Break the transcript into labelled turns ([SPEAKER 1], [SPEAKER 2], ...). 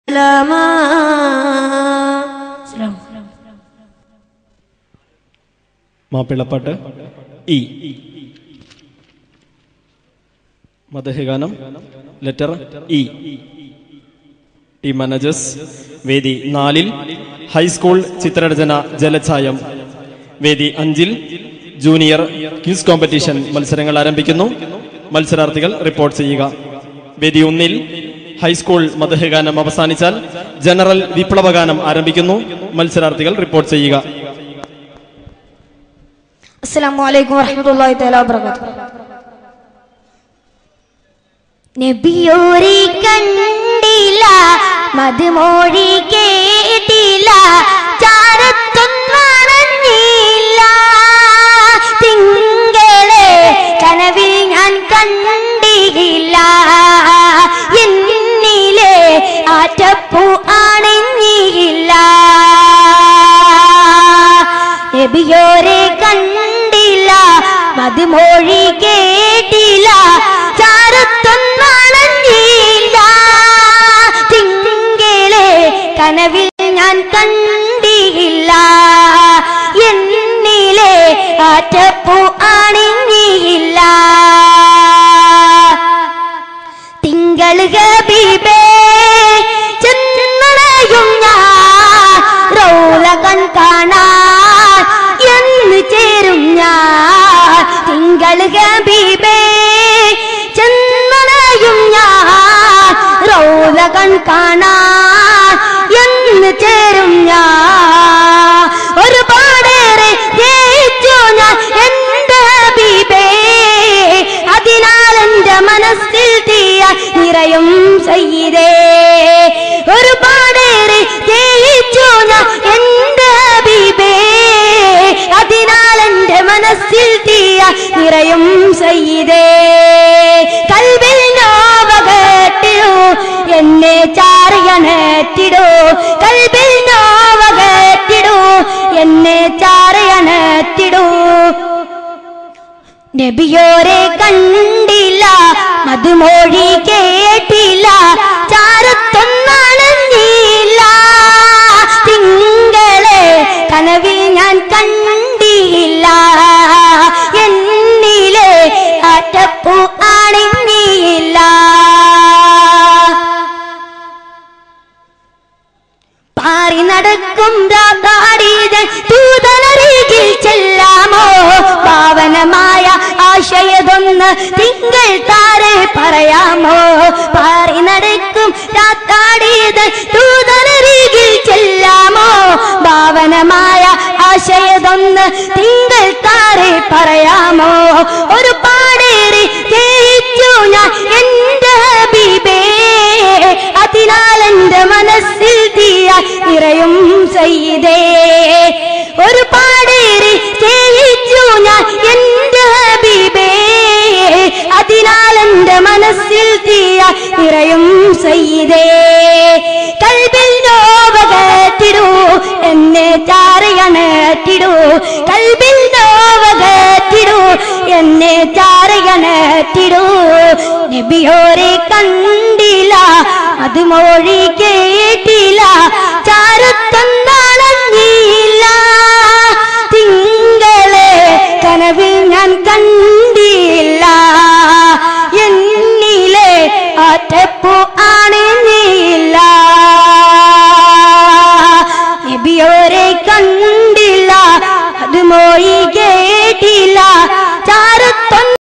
[SPEAKER 1] സലാമാ
[SPEAKER 2] മാപ്പിളപ്പാട്ട് ഇ മദഹഗാനം ലെറ്റർ ഇ ടീം മാനേജേഴ്സ് വേദി നാലിൽ ഹൈസ്കൂൾ ചിത്രരചന ജലഛായം വേദി അഞ്ചിൽ ജൂനിയർ ക്യൂസ് കോമ്പറ്റീഷൻ മത്സരങ്ങൾ ആരംഭിക്കുന്നു മത്സരാർത്ഥികൾ റിപ്പോർട്ട് ചെയ്യുക വേദി ഒന്നിൽ ഹൈസ്കൂൾ മദഹഗാനം അവസാനിച്ചാൽ ജനറൽ വിപ്ലവഗാനം ആരംഭിക്കുന്നു മത്സരാർത്ഥികൾ റിപ്പോർട്ട് ചെയ്യുക
[SPEAKER 1] അസ്സലാമു അലൈക്കും വറഹ്മത്തുള്ളാഹി തആല വബറകാതുഹു നബിയോരെ കണ്ടില്ല മധുമോഴി കേട്ടില്ല ചാരത്തൊന്നണഞ്ഞില്ല തിങ്കളെ കനവിൽ ഞാൻ കണ്ടില്ല എന്നിലെ ആറ്റപ്പൂ അണിഞ്ഞില്ല നബിയോരെ കണ്ടില്ല മധുമൊഴി കേട്ടില്ല ചാരത്തൊന്നണഞ്ഞില്ല തിങ്കളെ കനവിൽ ഞാൻ കണ്ടില്ല എന്നിലെ ആറ്റപ്പൂ അണിഞ്ഞില്ല തിങ്കൾ ഹബീബേ ചെന്നണയും ഞാൻ റൗലകൻ കാണാൻ എന്ന് ചേരും ഞാൻ തിങ്കൾ ഹബീബേ ചെന്നണയും ഞാൻ റൗലകൻ കാണാൻ എന്ന് ചേരും ഞാൻ ഒരുപാടേറെ ജയിച്ചു ഞാൻ എന്റെ ഹബീബേ അതിനാൽ എന്റെ മനസ്സിൽ തീയ നിറയും ചെയ്തേ ഒരുപാടേറെ ജയിച്ചു ഞാൻ എന്റെ ഹബീബേ അതിനാൽ എന്റെ മനസ്സിൽ തീയ നിറയും ചെയ്തേ കൽവിൽ നോവകട്ടിടൂ എന്നെ ചാറിയണറ്റിടൂ കൽവിൽ നോവകട്ടിടൂ എന്നെ ചാറിയണറ്റിടൂ നബിയോരെ കണ്ടില്ല മധുമൊഴി കേട്ടില്ല ചാരത്തൊന്നണഞ്ഞില്ല തിങ്കളെ കനവിൽ ഞാൻ കണ്ടില്ല എന്നിലെ ആറ്റപ്പൂ അണിഞ്ഞില്ല പാറി നടക്കും രാതാടീതൻ തൂതനരികിൽ ചെല്ലാമോ പാവനമായ ആശയതൊന്ന് തിങ്കൾ താരെ പറയാമോ പാറി നടക്കും രാത്താടീതൻ തൂതനരികിൽ ചെല്ലാമോ ഭാവനമായ ആശയതൊന്ന് തിങ്കൾ താരെ പറയാമോ ഒരു പാടേറി ജയിച്ചു ഞാൻ എന്റെ ഹബീബേ അതിനാൽ എന്റെ മനസ്സിൽ തീയ നിറയും ചെയ്തേ ഒരു പാടേറി ജയിച്ചു ഞാൻ എന്റെ ഹബീബേ അതിനാൽ എന്റെ മനസ്സിൽ തീയ നിറയും ചെയ്തേ കൽബിൽ നോവകത്തിടൂ എന്നെ ചാറിയണത്തിടൂ കൽബിൽ നോവകത്തിടൂ എന്നെ ചാറിയണത്തിടൂ നബിയോരെ കണ്ടില്ല അത് മൊഴി കേട്ടില്ല ചാരത്തൊന്നളഞ്ഞില്ല തിങ്കളെ കനവിൽ ഞാൻ കണ്ടില്ല എന്നിലെ ആറ്റപ്പൂ അണിഞ്ഞില്ല നബിയോരെ കണ്ടില്ല അത് മൊഴി കേ